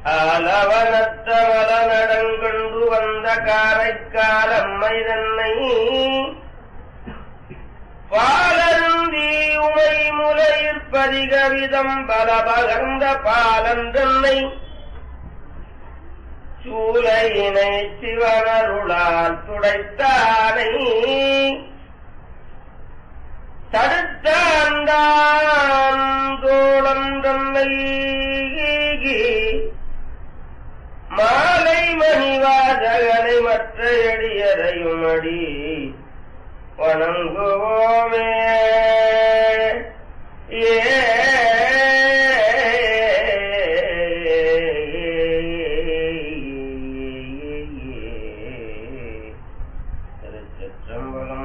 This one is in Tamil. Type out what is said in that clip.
ஆலவனத்த நடங்கொண்டு வந்த காரைக்கால் அம்மை தன்னை பாலருந்தி உமை முலையிற் பதிகவிதம் பல பகர்ந்த பாலன் தன்னை சூலையினை சிவனருளால் துடைத்தானை தடுத்தான் தோழம் தன்னை மாலை மணிவாதகனை மற்ற எளியரையும் அடி வணங்குவோமே